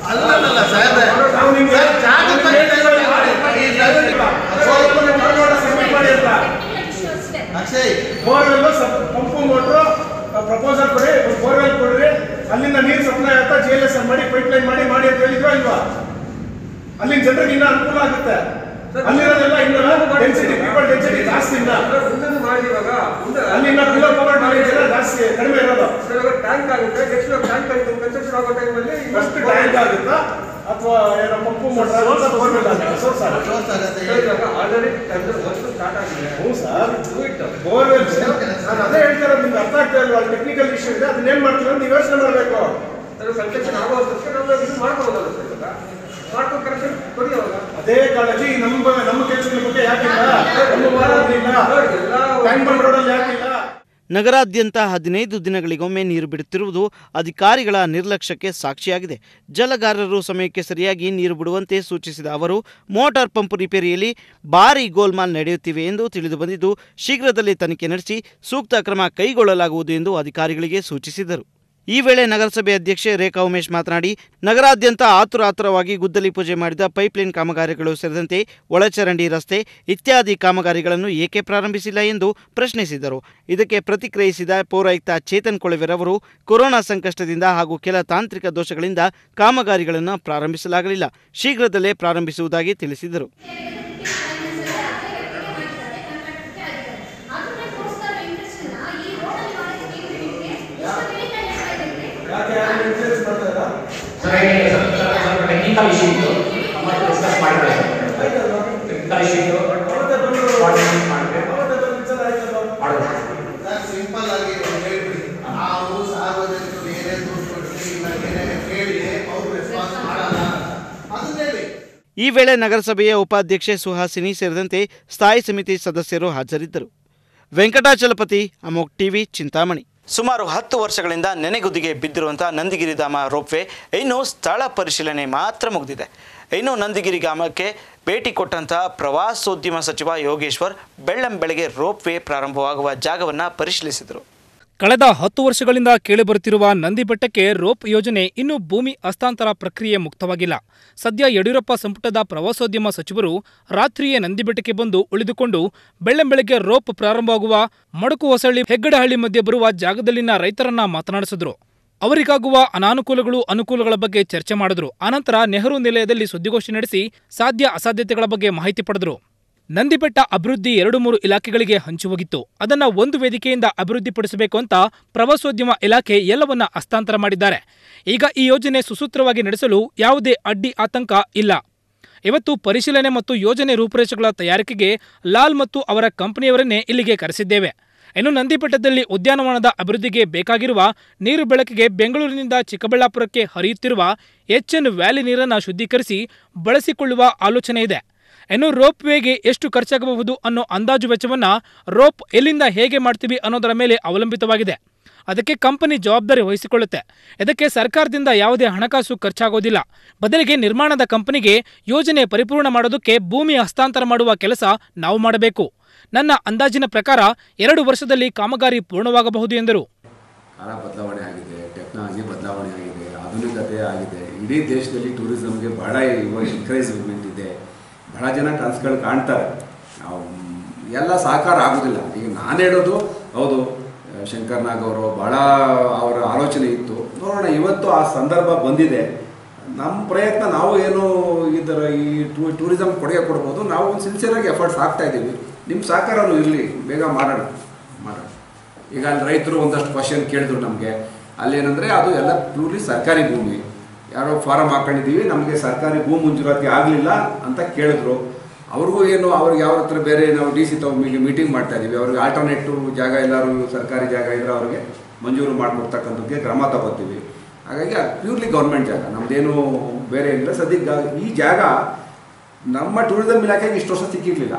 [SPEAKER 8] ಬೋರ್ವೆಲ್ ಪಂಪು ಮೋಟ್ರು ಪ್ರಪೋಸಲ್ ಕೊಡಿ ಬೋರ್ವೆಲ್ ಕೊಡ್ರಿ ಅಲ್ಲಿಂದ ನೀರು ಸಪ್ಲೈ ಆಗ್ತಾ ಜಿ ಎಲ್ ಎಸ್ ಮಾಡಿ ಪೈಪ್ ಲೈನ್ ಮಾಡಿ ಮಾಡಿ ಅಂತ ಹೇಳಿದ್ರು ಇಲ್ವಾ ಅಲ್ಲಿನ ಜನರಿಗೆ ಇನ್ನ ಅನುಕೂಲ ಆಗುತ್ತೆ ಅಲ್ಲಿರೋದೆಲ್ಲ ಇನ್ನ ಡೆನ್ಸಿಟಿ ಪೀಪಲ್ ಡೆನ್ಸಿಟಿ ಜಾಸ್ತಿ ಇನ್ನ ಅಲ್ಲಿನ ಬಿಲೋ ಪವರ್ ಜನ ಜಾಸ್ತಿ ಕಡಿಮೆ ಇರೋದು
[SPEAKER 9] ಟ್ಯಾಂಕ್ ಆಗುತ್ತೆ ನೆಕ್ಸ್ಟ್ ಟ್ಯಾಂಕ್ ಕನ್ಸ್ಟ್ರಕ್ಷನ್ ಆಗೋ ಟೈಮಲ್ಲಿ
[SPEAKER 8] ಫಸ್ಟ್ ಟ್ಯಾಂಕ್ ಆಗುತ್ತಾ ಅಥವಾ ಏನೋ ಪಂಪು ಮೋಟರ್ ಬೋರ್ವೆಲ್ ಆಗುತ್ತೆ ಸೋರ್ಸ್ ಆಗುತ್ತೆ
[SPEAKER 9] ಆಲ್ರೆಡಿ ವರ್ಕ್ ಸ್ಟಾರ್ಟ್ ಆಗಿದೆ
[SPEAKER 8] ಹ್ಞೂ ಸರ್ ಬೋರ್ವೆಲ್ ನಾನು ಅದೇ ಹೇಳ್ತಾ ಇರೋದು ನಿಮ್ಗೆ ಅರ್ಥ ಆಗ್ತಾ ಇಲ್ವಾ ಟೆಕ್ನಿಕಲ್ ಇಶ್ಯೂ ಇದೆ ಅದನ್ನೇನ್ ಮಾಡ್ತೀವಿ ಅಂತ ನೀವು ಯೋಚನೆ ಮಾಡಬೇಕು
[SPEAKER 9] ಅದು ಕನ್ಸ್ಟ್ರಕ್ಷನ್ ಆಗೋ ಅಷ್ಟಕ್ಕೆ ನಾವು ಇದು ಮಾಡ್ಕೊಬೋದಲ್ಲ ಸರ್ ಇವಾಗ ಮಾಡ್ಕೊಂಡು ಕರೆಕ್ಷನ್ ಕೊಡಿ ಅವಾಗ
[SPEAKER 8] ಅದೇ ಕಾಳಜಿ ನಮ್ಮ ನಮ್ಮ ಕೆಲಸಗಳ ಬಗ್ಗೆ ಯಾಕಿಲ್ಲ ನಮ್ಮ ವಾರದಿಲ್ಲ
[SPEAKER 9] ಎಲ್ಲ
[SPEAKER 8] ಟ್ಯಾಂಕ್ ಬಂಡ್ ರೋಡಲ್ಲಿ ಯಾಕಿಲ್ಲ
[SPEAKER 1] ನಗರಾದ್ಯಂತ ಹದಿನೈದು ದಿನಗಳಿಗೊಮ್ಮೆ ನೀರು ಬಿಡುತ್ತಿರುವುದು ಅಧಿಕಾರಿಗಳ ನಿರ್ಲಕ್ಷ್ಯಕ್ಕೆ ಸಾಕ್ಷಿಯಾಗಿದೆ ಜಲಗಾರರು ಸಮಯಕ್ಕೆ ಸರಿಯಾಗಿ ನೀರು ಬಿಡುವಂತೆ ಸೂಚಿಸಿದ ಅವರು ಮೋಟಾರ್ ಪಂಪ್ ರಿಪೇರಿಯಲ್ಲಿ ಭಾರೀ ಗೋಲ್ಮಾಲ್ ನಡೆಯುತ್ತಿವೆ ಎಂದು ತಿಳಿದು ಬಂದಿದ್ದು ಶೀಘ್ರದಲ್ಲೇ ತನಿಖೆ ನಡೆಸಿ ಸೂಕ್ತ ಕ್ರಮ ಕೈಗೊಳ್ಳಲಾಗುವುದು ಎಂದು ಅಧಿಕಾರಿಗಳಿಗೆ ಸೂಚಿಸಿದರು ಈ ವೇಳೆ ನಗರಸಭೆ ಅಧ್ಯಕ್ಷೆ ರೇಖಾ ಉಮೇಶ್ ಮಾತನಾಡಿ ನಗರಾದ್ಯಂತ ಆತುರ ಆತುರವಾಗಿ ಗುದ್ದಲಿ ಪೂಜೆ ಮಾಡಿದ ಪೈಪ್ಲೈನ್ ಕಾಮಗಾರಿಗಳು ಸೇರಿದಂತೆ ಒಳಚರಂಡಿ ರಸ್ತೆ ಇತ್ಯಾದಿ ಕಾಮಗಾರಿಗಳನ್ನು ಏಕೆ ಪ್ರಾರಂಭಿಸಿಲ್ಲ ಎಂದು ಪ್ರಶ್ನಿಸಿದರು ಇದಕ್ಕೆ ಪ್ರತಿಕ್ರಿಯಿಸಿದ ಪೌರಾಯುಕ್ತ ಚೇತನ್ ಕೊಳವೆರವರು ಕೊರೋನಾ ಸಂಕಷ್ಟದಿಂದ ಹಾಗೂ ಕೆಲ ತಾಂತ್ರಿಕ ದೋಷಗಳಿಂದ ಕಾಮಗಾರಿಗಳನ್ನು ಪ್ರಾರಂಭಿಸಲಾಗಲಿಲ್ಲ ಶೀಘ್ರದಲ್ಲೇ ಪ್ರಾರಂಭಿಸುವುದಾಗಿ ತಿಳಿಸಿದರು
[SPEAKER 8] ಯಾಕೆ ಯಾರು ಇನ್ಸೂರೆನ್ಸ್ ಮಾಡ್ತಾ
[SPEAKER 10] ಟೆಕ್ನಿಕಲ್ ಇಶ್ಯೂ ಇತ್ತು ಮತ್ತೆ ಡಿಸ್ಕಸ್ ಮಾಡಿದ್ರೆ ಟೆಕ್ನಿಕಲ್ ಇಶ್ಯೂ ಇತ್ತು ಕೋಆರ್ಡಿನೇಟ್ ಮಾಡಬೇಕು ಮಾಡಬೇಕು
[SPEAKER 11] ಸಿಂಪಲ್ ಆಗಿ ಒಂದು ಹೇಳ್ಬಿಡಿ ನಾವು ಸಾರ್ವಜನಿಕರು ಏನೇ ದುಡ್ಡು ಕೊಡ್ತೀವಿ ಇಲ್ಲ ಏನೇ ಕೇಳಿ ಅವ್ರು ರೆಸ್ಪಾನ್ಸ್ ಮಾಡಲ್ಲ ಅದನ್ನ ಹೇಳಿ
[SPEAKER 1] ಈ ವೇಳೆ ನಗರಸಭೆಯ ಉಪಾಧ್ಯಕ್ಷೆ ಸುಹಾಸಿನಿ ಸೇರಿದಂತೆ ಸ್ಥಾಯಿ ಸಮಿತಿ ಸದಸ್ಯರು ಹಾಜರಿದ್ದರು ವೆಂಕಟಾಚಲಪತಿ ಅಮೋಕ್ ಟಿವಿ ಚಿಂತಾಮಣಿ ಸುಮಾರು ಹತ್ತು ವರ್ಷಗಳಿಂದ ನೆನೆಗುದಿಗೆ ಬಿದ್ದಿರುವಂತಹ ನಂದಿಗಿರಿ ಧಾಮ ರೋಪ್ವೇ ಇನ್ನು ಸ್ಥಳ ಪರಿಶೀಲನೆ ಮಾತ್ರ ಮುಗಿದಿದೆ ಇನ್ನು ನಂದಿಗಿರಿ ಗ್ರಾಮಕ್ಕೆ ಭೇಟಿ ಕೊಟ್ಟಂತಹ ಪ್ರವಾಸೋದ್ಯಮ ಸಚಿವ ಯೋಗೇಶ್ವರ್ ಬೆಳ್ಳಂ ಬೆಳಗ್ಗೆ ರೋಪ್ವೇ ಪ್ರಾರಂಭವಾಗುವ ಜಾಗವನ್ನು ಪರಿಶೀಲಿಸಿದರು
[SPEAKER 2] ಕಳೆದ ಹತ್ತು ವರ್ಷಗಳಿಂದ ಕೇಳಿಬರುತ್ತಿರುವ ನಂದಿ ಬೆಟ್ಟಕ್ಕೆ ರೋಪ್ ಯೋಜನೆ ಇನ್ನೂ ಭೂಮಿ ಹಸ್ತಾಂತರ ಪ್ರಕ್ರಿಯೆ ಮುಕ್ತವಾಗಿಲ್ಲ ಸದ್ಯ ಯಡಿಯೂರಪ್ಪ ಸಂಪುಟದ ಪ್ರವಾಸೋದ್ಯಮ ಸಚಿವರು ರಾತ್ರಿಯೇ ನಂದಿ ಬೆಟ್ಟಕ್ಕೆ ಬಂದು ಉಳಿದುಕೊಂಡು ಬೆಳ್ಳಂಬೆಳಗ್ಗೆ ರೋಪ್ ಪ್ರಾರಂಭವಾಗುವ ಮಡಕು ಹೊಸಳ್ಳಿ ಹೆಗ್ಗಡಹಳ್ಳಿ ಮಧ್ಯೆ ಬರುವ ಜಾಗದಲ್ಲಿನ ರೈತರನ್ನ ಮಾತನಾಡಿಸಿದ್ರು ಅವರಿಗಾಗುವ ಅನಾನುಕೂಲಗಳು ಅನುಕೂಲಗಳ ಬಗ್ಗೆ ಚರ್ಚೆ ಮಾಡಿದ್ರು ಆನಂತರ ನೆಹರು ನಿಲಯದಲ್ಲಿ ಸುದ್ದಿಗೋಷ್ಠಿ ನಡೆಸಿ ಸಾಧ್ಯ ಅಸಾಧ್ಯತೆಗಳ ಬಗ್ಗೆ ಮಾಹಿತಿ ಪಡೆದರು ನಂದಿಬೆಟ್ಟ ಅಭಿವೃದ್ಧಿ ಎರಡು ಮೂರು ಇಲಾಖೆಗಳಿಗೆ ಹಂಚುಹೋಗಿತ್ತು ಅದನ್ನ ಒಂದು ವೇದಿಕೆಯಿಂದ ಅಭಿವೃದ್ಧಿಪಡಿಸಬೇಕು ಅಂತ ಪ್ರವಾಸೋದ್ಯಮ ಇಲಾಖೆ ಎಲ್ಲವನ್ನ ಹಸ್ತಾಂತರ ಮಾಡಿದ್ದಾರೆ ಈಗ ಈ ಯೋಜನೆ ಸುಸೂತ್ರವಾಗಿ ನಡೆಸಲು ಯಾವುದೇ ಅಡ್ಡಿ ಆತಂಕ ಇಲ್ಲ ಇವತ್ತು ಪರಿಶೀಲನೆ ಮತ್ತು ಯೋಜನೆ ರೂಪುರೇಷೆಗಳ ತಯಾರಿಕೆಗೆ ಲಾಲ್ ಮತ್ತು ಅವರ ಕಂಪನಿಯವರನ್ನೇ ಇಲ್ಲಿಗೆ ಕರೆಸಿದ್ದೇವೆ ಇನ್ನು ನಂದಿಬೆಟ್ಟದಲ್ಲಿ ಉದ್ಯಾನವನದ ಅಭಿವೃದ್ಧಿಗೆ ಬೇಕಾಗಿರುವ ನೀರು ಬೆಳಕಿಗೆ ಬೆಂಗಳೂರಿನಿಂದ ಚಿಕ್ಕಬಳ್ಳಾಪುರಕ್ಕೆ ಹರಿಯುತ್ತಿರುವ ಎಚ್ಎನ್ ವ್ಯಾಲಿ ನೀರನ್ನು ಶುದ್ಧೀಕರಿಸಿ ಬಳಸಿಕೊಳ್ಳುವ ಆಲೋಚನೆ ಇದೆ ಇನ್ನು ರೋಪ್ ವೇಗೆ ಎಷ್ಟು ಖರ್ಚಾಗಬಹುದು ಅನ್ನೋ ಅಂದಾಜು ವೆಚ್ಚವನ್ನ ರೋಪ್ ಎಲ್ಲಿಂದ ಹೇಗೆ ಮಾಡ್ತೀವಿ ಅನ್ನೋದರ ಮೇಲೆ ಅವಲಂಬಿತವಾಗಿದೆ ಅದಕ್ಕೆ ಕಂಪನಿ ಜವಾಬ್ದಾರಿ ವಹಿಸಿಕೊಳ್ಳುತ್ತೆ ಇದಕ್ಕೆ ಸರ್ಕಾರದಿಂದ ಯಾವುದೇ ಹಣಕಾಸು ಖರ್ಚಾಗೋದಿಲ್ಲ ಬದಲಿಗೆ ನಿರ್ಮಾಣದ ಕಂಪನಿಗೆ ಯೋಜನೆ ಪರಿಪೂರ್ಣ ಮಾಡೋದಕ್ಕೆ ಭೂಮಿ ಹಸ್ತಾಂತರ ಮಾಡುವ ಕೆಲಸ ನಾವು ಮಾಡಬೇಕು ನನ್ನ ಅಂದಾಜಿನ ಪ್ರಕಾರ ಎರಡು ವರ್ಷದಲ್ಲಿ ಕಾಮಗಾರಿ ಪೂರ್ಣವಾಗಬಹುದು ಎಂದರು
[SPEAKER 7] ಕಾಲ ಬದಲಾವಣೆ ಆಗಿದೆ ಟೆಕ್ನಾಲಜಿ ಬದಲಾವಣೆ ಆಗಿದೆ ಆಧುನಿಕತೆ ಆಗಿದೆ ಇಡೀ ದೇಶದಲ್ಲಿ ಟೂರಿಸಮ್ಗೆ ಬಹಳ ಇವಾಗ ಎನ್ಕರೇಜ್ಮೆಂಟ್ ಇದೆ ಬಹಳ ಜನ ಕನಸುಗಳು ಕಾಣ್ತಾರೆ ನಾವು ಎಲ್ಲ ಸಾಕಾರ ಆಗೋದಿಲ್ಲ ಈಗ ನಾನು ಹೇಳೋದು ಹೌದು ಶಂಕರ್ ನಾಗ್ ಅವರು ಭಾಳ ಅವರ ಆಲೋಚನೆ ಇತ್ತು ನೋಡೋಣ ಇವತ್ತು ಆ ಸಂದರ್ಭ ಬಂದಿದೆ ನಮ್ಮ ಪ್ರಯತ್ನ ನಾವು ಏನು ಇದರ ಈ ಟೂ ಟೂರಿಸಮ್ ಕೊಡುಗೆ ಕೊಡ್ಬೋದು ನಾವು ಒಂದು ಸಿನ್ಸಿಯರಾಗಿ ಎಫರ್ಟ್ಸ್ ಹಾಕ್ತಾ ಇದ್ದೀವಿ ನಿಮ್ಮ ಸಹಕಾರನೂ ಇರಲಿ ಬೇಗ ಮಾಡೋಣ ಮಾಡೋಣ ಈಗ ಅಲ್ಲಿ ರೈತರು ಒಂದಷ್ಟು ಕ್ವಶನ್ ಕೇಳಿದ್ರು ನಮಗೆ ಅಲ್ಲೇನಂದರೆ ಅದು ಎಲ್ಲ ಪ್ಯೂರ್ಲಿ ಸರ್ಕಾರಿ ಭೂಮಿ ಯಾರೋ ಫಾರಮ್ ಹಾಕೊಂಡಿದ್ದೀವಿ ನಮಗೆ ಸರ್ಕಾರಿ ಭೂ ಮಂಜೂರಾತಿ ಆಗಲಿಲ್ಲ ಅಂತ ಕೇಳಿದ್ರು ಅವ್ರಿಗೂ ಏನು ಅವ್ರಿಗೆ ಯಾವ ಹತ್ರ ಬೇರೆ ನಾವು ಡಿ ಸಿ ತಗೊಂಡು ಮೀಟಿಂಗ್ ಮಾಡ್ತಾ ಇದ್ದೀವಿ ಅವ್ರಿಗೆ ಆಲ್ಟರ್ನೇಟಿವ್ ಜಾಗ ಎಲ್ಲರೂ ಸರ್ಕಾರಿ ಜಾಗ ಇದ್ರೆ ಅವ್ರಿಗೆ ಮಂಜೂರು ಮಾಡಿಕೊಡ್ತಕ್ಕಂಥದ್ದಕ್ಕೆ ಕ್ರಮ ತಗೋತೀವಿ ಹಾಗಾಗಿ ಅದು ಪ್ಯೂರ್ಲಿ ಗೌರ್ಮೆಂಟ್ ಜಾಗ ನಮ್ಮದೇನು ಬೇರೆ ಏನಿಲ್ಲ ಸದ್ಯಕ್ಕೆ ಈ ಜಾಗ ನಮ್ಮ ಟೂರಿಸಂ ಇಲಾಖೆಗೆ ಇಷ್ಟು ವರ್ಷ ಸಿಕ್ಕಿರಲಿಲ್ಲ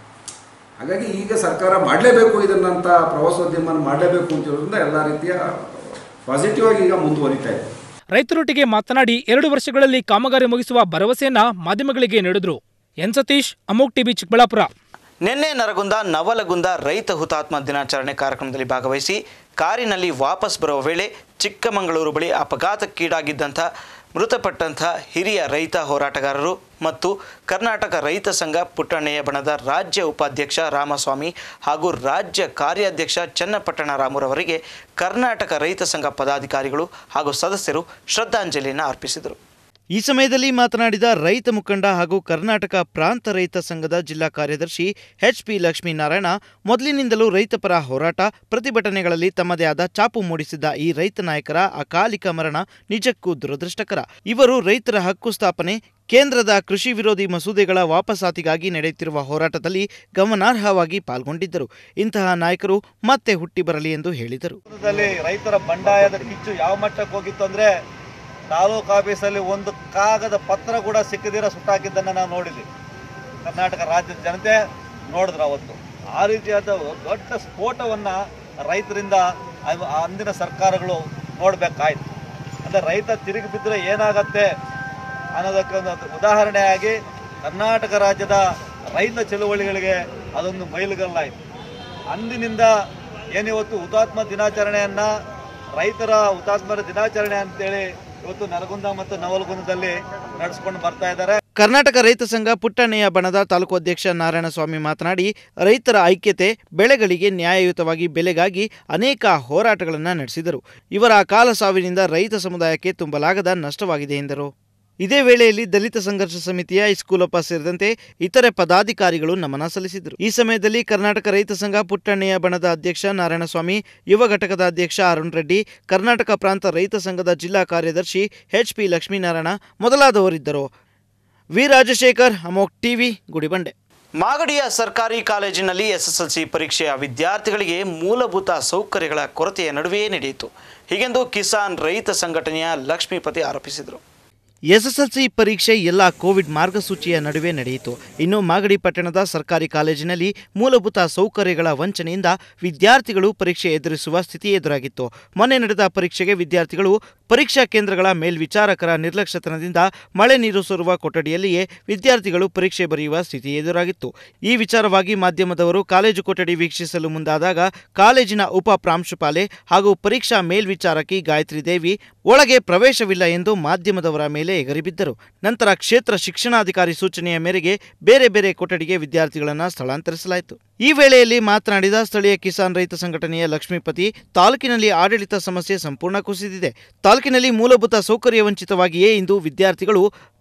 [SPEAKER 7] ಹಾಗಾಗಿ ಈಗ ಸರ್ಕಾರ ಮಾಡಲೇಬೇಕು ಇದನ್ನಂತ ಪ್ರವಾಸೋದ್ಯಮ ಮಾಡಲೇಬೇಕು ಅಂತ ಹೇಳೋದ್ರಿಂದ ಎಲ್ಲ ರೀತಿಯ ಪಾಸಿಟಿವ್ ಆಗಿ ಈಗ ಮುಂದುವರಿತಾ ಇದೆ
[SPEAKER 2] ರೈತರೊಟ್ಟಿಗೆ ಮಾತನಾಡಿ ಎರಡು ವರ್ಷಗಳಲ್ಲಿ ಕಾಮಗಾರಿ ಮುಗಿಸುವ ಭರವಸೆಯನ್ನ ಮಾಧ್ಯಮಗಳಿಗೆ ನೀಡಿದ್ರು ಎನ್ ಸತೀಶ್ ಅಮೋಕ್ ಟಿವಿ ಚಿಕ್ಕಬಳ್ಳಾಪುರ
[SPEAKER 1] ನಿನ್ನೆ ನರಗುಂದ ನವಲಗುಂದ ರೈತ ಹುತಾತ್ಮ ದಿನಾಚರಣೆ ಕಾರ್ಯಕ್ರಮದಲ್ಲಿ ಭಾಗವಹಿಸಿ ಕಾರಿನಲ್ಲಿ ವಾಪಸ್ ಬರುವ ವೇಳೆ ಚಿಕ್ಕಮಗಳೂರು ಬಳಿ ಅಪಘಾತಕ್ಕೀಡಾಗಿದ್ದಂಥ ಮೃತಪಟ್ಟಂಥ ಹಿರಿಯ ರೈತ ಹೋರಾಟಗಾರರು ಮತ್ತು ಕರ್ನಾಟಕ ರೈತ ಸಂಘ ಪುಟ್ಟಣ್ಣಯ್ಯ ಬಣದ ರಾಜ್ಯ ಉಪಾಧ್ಯಕ್ಷ ರಾಮಸ್ವಾಮಿ ಹಾಗೂ ರಾಜ್ಯ ಕಾರ್ಯಾಧ್ಯಕ್ಷ ಚನ್ನಪಟ್ಟಣ ರಾಮುರವರಿಗೆ ಕರ್ನಾಟಕ ರೈತ ಸಂಘ ಪದಾಧಿಕಾರಿಗಳು ಹಾಗೂ ಸದಸ್ಯರು ಶ್ರದ್ಧಾಂಜಲಿಯನ್ನು ಅರ್ಪಿಸಿದರು ಈ ಸಮಯದಲ್ಲಿ ಮಾತನಾಡಿದ ರೈತ ಮುಖಂಡ ಹಾಗೂ ಕರ್ನಾಟಕ ಪ್ರಾಂತ ರೈತ ಸಂಘದ ಜಿಲ್ಲಾ ಕಾರ್ಯದರ್ಶಿ ಎಚ್ ಪಿ ಲಕ್ಷ್ಮೀನಾರಾಯಣ ಮೊದಲಿನಿಂದಲೂ ರೈತಪರ ಹೋರಾಟ ಪ್ರತಿಭಟನೆಗಳಲ್ಲಿ ತಮ್ಮದೇ ಆದ ಚಾಪು ಮೂಡಿಸಿದ್ದ ಈ ರೈತ ನಾಯಕರ ಅಕಾಲಿಕ ಮರಣ ನಿಜಕ್ಕೂ ದುರದೃಷ್ಟಕರ ಇವರು ರೈತರ ಹಕ್ಕು ಸ್ಥಾಪನೆ ಕೇಂದ್ರದ ಕೃಷಿ ವಿರೋಧಿ ಮಸೂದೆಗಳ ವಾಪಸಾತಿಗಾಗಿ ನಡೆಯುತ್ತಿರುವ ಹೋರಾಟದಲ್ಲಿ ಗಮನಾರ್ಹವಾಗಿ ಪಾಲ್ಗೊಂಡಿದ್ದರು ಇಂತಹ ನಾಯಕರು ಮತ್ತೆ ಹುಟ್ಟಿ ಬರಲಿ ಎಂದು ಹೇಳಿದರು
[SPEAKER 12] ರೈತರ ಬಂಡಾಯದ ಕಿಚ್ಚು ಯಾವ ಮಟ್ಟಕ್ಕೆ ಹೋಗಿತ್ತು ಅಂದ್ರೆ ತಾಲೂಕು ಆಫೀಸಲ್ಲಿ ಒಂದು ಕಾಗದ ಪತ್ರ ಕೂಡ ಸಿಕ್ಕದಿರ ಸುಟ್ಟಾಕಿದ್ದನ್ನು ನಾವು ನೋಡಿದ್ವಿ ಕರ್ನಾಟಕ ರಾಜ್ಯದ ಜನತೆ ನೋಡಿದ್ರು ಅವತ್ತು ಆ ರೀತಿಯಾದ ದೊಡ್ಡ ಸ್ಫೋಟವನ್ನು ರೈತರಿಂದ ಅವ್- ಅಂದಿನ ಸರ್ಕಾರಗಳು ನೋಡಬೇಕಾಯ್ತು ಅಂದರೆ ರೈತ ತಿರುಗಿ ಬಿದ್ದರೆ ಏನಾಗತ್ತೆ ಅನ್ನೋದಕ್ಕೆ ಒಂದು ಉದಾಹರಣೆಯಾಗಿ ಕರ್ನಾಟಕ ರಾಜ್ಯದ ರೈತ ಚಳುವಳಿಗಳಿಗೆ ಅದೊಂದು ಮೈಲುಗಲ್ಲಾಯಿತು ಅಂದಿನಿಂದ ಏನಿವತ್ತು ಹುತಾತ್ಮ ದಿನಾಚರಣೆಯನ್ನು ರೈತರ ಹುತಾತ್ಮರ ದಿನಾಚರಣೆ ಅಂತೇಳಿ ಇವತ್ತು ನರಗುಂದ ಮತ್ತು ನವಲಗುಂದದಲ್ಲಿ ನಡೆಸ್ಕೊಂಡು ಬರ್ತಾ ಇದ್ದಾರೆ
[SPEAKER 1] ಕರ್ನಾಟಕ ರೈತ ಸಂಘ ಪುಟ್ಟಣ್ಣಯ್ಯ ಬಣದ ತಾಲೂಕು ಅಧ್ಯಕ್ಷ ನಾರಾಯಣಸ್ವಾಮಿ ಮಾತನಾಡಿ ರೈತರ ಐಕ್ಯತೆ ಬೆಳೆಗಳಿಗೆ ನ್ಯಾಯಯುತವಾಗಿ ಬೆಲೆಗಾಗಿ ಅನೇಕ ಹೋರಾಟಗಳನ್ನು ನಡೆಸಿದರು ಇವರ ಅಕಾಲ ಸಾವಿನಿಂದ ರೈತ ಸಮುದಾಯಕ್ಕೆ ತುಂಬಲಾಗದ ನಷ್ಟವಾಗಿದೆ ಎಂದರು ಇದೇ ವೇಳೆಯಲ್ಲಿ ದಲಿತ ಸಂಘರ್ಷ ಸಮಿತಿಯ ಇಸ್ಕೂಲಪ್ಪ ಸೇರಿದಂತೆ ಇತರೆ ಪದಾಧಿಕಾರಿಗಳು ನಮನ ಸಲ್ಲಿಸಿದರು ಈ ಸಮಯದಲ್ಲಿ ಕರ್ನಾಟಕ ರೈತ ಸಂಘ ಪುಟ್ಟಣ್ಣಯ್ಯ ಬಣದ ಅಧ್ಯಕ್ಷ ನಾರಾಯಣಸ್ವಾಮಿ ಯುವ ಘಟಕದ ಅಧ್ಯಕ್ಷ ಅರುಣ್ ರೆಡ್ಡಿ ಕರ್ನಾಟಕ ಪ್ರಾಂತ ರೈತ ಸಂಘದ ಜಿಲ್ಲಾ ಕಾರ್ಯದರ್ಶಿ ಎಚ್ ಪಿ ಲಕ್ಷ್ಮೀನಾರಾಯಣ ಮೊದಲಾದವರಿದ್ದರು ವಿ ರಾಜಶೇಖರ್ ಅಮೋಕ್ ಟಿವಿ ಗುಡಿಬಂಡೆ ಮಾಗಡಿಯ ಸರ್ಕಾರಿ ಕಾಲೇಜಿನಲ್ಲಿ ಎಸ್ಎಸ್ಎಲ್ಸಿ ಪರೀಕ್ಷೆಯ ವಿದ್ಯಾರ್ಥಿಗಳಿಗೆ ಮೂಲಭೂತ ಸೌಕರ್ಯಗಳ ಕೊರತೆಯ ನಡುವೆಯೇ ನಡೆಯಿತು ಹೀಗೆಂದು ಕಿಸಾನ್ ರೈತ ಸಂಘಟನೆಯ ಲಕ್ಷ್ಮೀಪತಿ ಆರೋಪಿಸಿದರು ಎಸ್ಎಸ್ಎಲ್ಸಿ ಪರೀಕ್ಷೆ ಎಲ್ಲ ಕೋವಿಡ್ ಮಾರ್ಗಸೂಚಿಯ ನಡುವೆ ನಡೆಯಿತು ಇನ್ನು ಮಾಗಡಿ ಪಟ್ಟಣದ ಸರ್ಕಾರಿ ಕಾಲೇಜಿನಲ್ಲಿ ಮೂಲಭೂತ ಸೌಕರ್ಯಗಳ ವಂಚನೆಯಿಂದ ವಿದ್ಯಾರ್ಥಿಗಳು ಪರೀಕ್ಷೆ ಎದುರಿಸುವ ಸ್ಥಿತಿ ಎದುರಾಗಿತ್ತು ಮೊನ್ನೆ ನಡೆದ ಪರೀಕ್ಷೆಗೆ ವಿದ್ಯಾರ್ಥಿಗಳು ಪರೀಕ್ಷಾ ಕೇಂದ್ರಗಳ ಮೇಲ್ವಿಚಾರಕರ ನಿರ್ಲಕ್ಷ್ಯತನದಿಂದ ಮಳೆ ನೀರು ಸೋರುವ ಕೊಠಡಿಯಲ್ಲಿಯೇ ವಿದ್ಯಾರ್ಥಿಗಳು ಪರೀಕ್ಷೆ ಬರೆಯುವ ಸ್ಥಿತಿ ಎದುರಾಗಿತ್ತು ಈ ವಿಚಾರವಾಗಿ ಮಾಧ್ಯಮದವರು ಕಾಲೇಜು ಕೊಠಡಿ ವೀಕ್ಷಿಸಲು ಮುಂದಾದಾಗ ಕಾಲೇಜಿನ ಉಪ ಪ್ರಾಂಶುಪಾಲೆ ಹಾಗೂ ಪರೀಕ್ಷಾ ಮೇಲ್ವಿಚಾರಕಿ ಗಾಯತ್ರಿ ದೇವಿ ಒಳಗೆ ಪ್ರವೇಶವಿಲ್ಲ ಎಂದು ಮಾಧ್ಯಮದವರ ಮೇಲೆ ಎಗರಿಬಿದ್ದರು ನಂತರ ಕ್ಷೇತ್ರ ಶಿಕ್ಷಣಾಧಿಕಾರಿ ಸೂಚನೆಯ ಮೇರೆಗೆ ಬೇರೆ ಬೇರೆ ಕೊಠಡಿಗೆ ವಿದ್ಯಾರ್ಥಿಗಳನ್ನು ಸ್ಥಳಾಂತರಿಸಲಾಯಿತು ಈ ವೇಳೆಯಲ್ಲಿ ಮಾತನಾಡಿದ ಸ್ಥಳೀಯ ಕಿಸಾನ್ ರೈತ ಸಂಘಟನೆಯ ಲಕ್ಷ್ಮೀಪತಿ ತಾಲೂಕಿನಲ್ಲಿ ಆಡಳಿತ ಸಮಸ್ಯೆ ಸಂಪೂರ್ಣ ಕುಸಿದಿದೆ ತಾಲೂಕಿನಲ್ಲಿ ಮೂಲಭೂತ ಸೌಕರ್ಯ ವಂಚಿತವಾಗಿಯೇ ಇಂದು ವಿದ್ಯಾರ್ಥಿಗಳು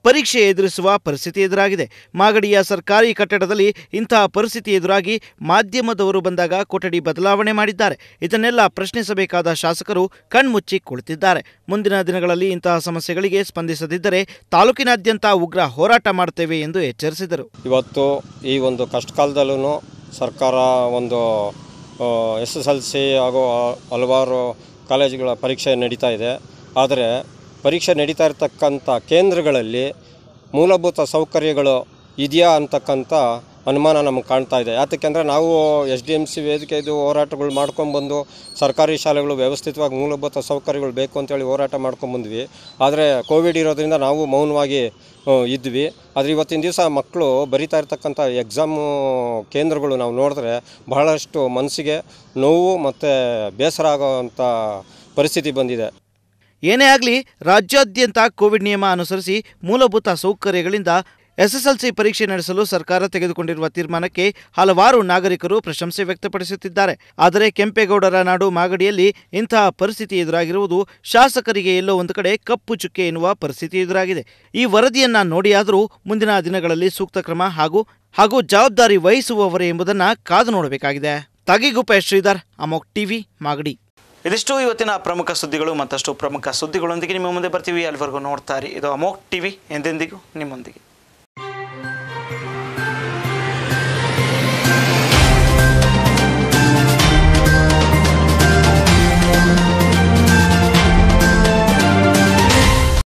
[SPEAKER 1] ಪರೀಕ್ಷೆ ಎದುರಿಸುವ ಪರಿಸ್ಥಿತಿ ಎದುರಾಗಿದೆ ಮಾಗಡಿಯ ಸರ್ಕಾರಿ ಕಟ್ಟಡದಲ್ಲಿ ಇಂತಹ ಪರಿಸ್ಥಿತಿ ಎದುರಾಗಿ ಮಾಧ್ಯಮದವರು ಬಂದಾಗ ಕೊಠಡಿ ಬದಲಾವಣೆ ಮಾಡಿದ್ದಾರೆ ಇದನ್ನೆಲ್ಲ ಪ್ರಶ್ನಿಸಬೇಕಾದ ಶಾಸಕರು ಕಣ್ಮುಚ್ಚಿ ಕುಳಿತಿದ್ದಾರೆ ಮುಂದಿನ ದಿನಗಳಲ್ಲಿ ಇಂತಹ ಸಮಸ್ಯೆಗಳಿಗೆ ಸ್ಪಂದಿಸದಿದ್ದರೆ ತಾಲೂಕಿನಾದ್ಯಂತ ಉಗ್ರ ಹೋರಾಟ ಮಾಡುತ್ತೇವೆ ಎಂದು ಎಚ್ಚರಿಸಿದರು
[SPEAKER 13] ಇವತ್ತು ಈ ಒಂದು ಕಷ್ಟಕಾಲದಲ್ಲೂ ಸರ್ಕಾರ ಒಂದು ಎಸ್ ಎಸ್ ಎಲ್ ಸಿ ಹಾಗೂ ಹಲವಾರು ಕಾಲೇಜುಗಳ ಪರೀಕ್ಷೆ ನಡೀತಾ ಇದೆ ಆದರೆ ಪರೀಕ್ಷೆ ನಡೀತಾ ಇರತಕ್ಕಂಥ ಕೇಂದ್ರಗಳಲ್ಲಿ ಮೂಲಭೂತ ಸೌಕರ್ಯಗಳು ಇದೆಯಾ ಅಂತಕ್ಕಂಥ ಅನುಮಾನ ನಮಗೆ ಕಾಣ್ತಾ ಇದೆ ಯಾತಕ್ಕೆಂದರೆ ನಾವು ಎಸ್ ಡಿ ಎಮ್ ಸಿ ವೇದಿಕೆ ಇದು ಹೋರಾಟಗಳು ಮಾಡ್ಕೊಂಬಂದು ಸರ್ಕಾರಿ ಶಾಲೆಗಳು ವ್ಯವಸ್ಥಿತವಾಗಿ ಮೂಲಭೂತ ಸೌಕರ್ಯಗಳು ಬೇಕು ಅಂತೇಳಿ ಹೋರಾಟ ಮಾಡ್ಕೊಂಬಂದ್ವಿ ಆದರೆ ಕೋವಿಡ್ ಇರೋದ್ರಿಂದ ನಾವು ಮೌನವಾಗಿ ಆ, ಇದ್ವಿ ಆದರೆ ಇವತ್ತಿನ ದಿವಸ ಮಕ್ಕಳು ಬರಿತಾ ಇರ್ತಕ್ಕಂಥ ಎಕ್ಸಾಮು ಕೇಂದ್ರಗಳು ನಾವು ನೋಡಿದ್ರೆ ಬಹಳಷ್ಟು ಮನಸ್ಸಿಗೆ ನೋವು ಮತ್ತು ಬೇಸರ ಆಗೋವಂಥ ಪರಿಸ್ಥಿತಿ ಬಂದಿದೆ
[SPEAKER 1] ಏನೇ ಆಗಲಿ ರಾಜ್ಯಾದ್ಯಂತ ಕೋವಿಡ್ ನಿಯಮ ಅನುಸರಿಸಿ ಮೂಲಭೂತ ಸೌಕರ್ಯಗಳಿಂದ ಎಸ್ಎಸ್ಎಲ್ಸಿ ಪರೀಕ್ಷೆ ನಡೆಸಲು ಸರ್ಕಾರ ತೆಗೆದುಕೊಂಡಿರುವ ತೀರ್ಮಾನಕ್ಕೆ ಹಲವಾರು ನಾಗರಿಕರು ಪ್ರಶಂಸೆ ವ್ಯಕ್ತಪಡಿಸುತ್ತಿದ್ದಾರೆ ಆದರೆ ಕೆಂಪೇಗೌಡರ ನಾಡು ಮಾಗಡಿಯಲ್ಲಿ ಇಂತಹ ಪರಿಸ್ಥಿತಿ ಎದುರಾಗಿರುವುದು ಶಾಸಕರಿಗೆ ಎಲ್ಲೋ ಒಂದು ಕಡೆ ಕಪ್ಪು ಚುಕ್ಕೆ ಎನ್ನುವ ಪರಿಸ್ಥಿತಿ ಎದುರಾಗಿದೆ ಈ ವರದಿಯನ್ನ ನೋಡಿಯಾದರೂ ಮುಂದಿನ ದಿನಗಳಲ್ಲಿ ಸೂಕ್ತ ಕ್ರಮ ಹಾಗೂ ಹಾಗೂ ಜವಾಬ್ದಾರಿ ವಹಿಸುವವರೇ ಎಂಬುದನ್ನು ಕಾದು ನೋಡಬೇಕಾಗಿದೆ ತಾಗಿಗುಪ್ಪೆ ಶ್ರೀಧರ್ ಅಮೋಕ್ ಟಿವಿ ಮಾಗಡಿ ಇದಿಷ್ಟು ಇವತ್ತಿನ ಪ್ರಮುಖ ಸುದ್ದಿಗಳು ಮತ್ತಷ್ಟು ಪ್ರಮುಖ ಸುದ್ದಿಗಳೊಂದಿಗೆ ನಿಮ್ಮ ಮುಂದೆ ಬರ್ತೀವಿ ಅಲ್ಲಿವರೆಗೂ ನೋಡ್ತಾರೆ ಇದು ಅಮೋಕ್ ಟಿವಿ ಎಂದೆಂದಿಗೂ ನಿಮ್ಮೊಂದಿಗೆ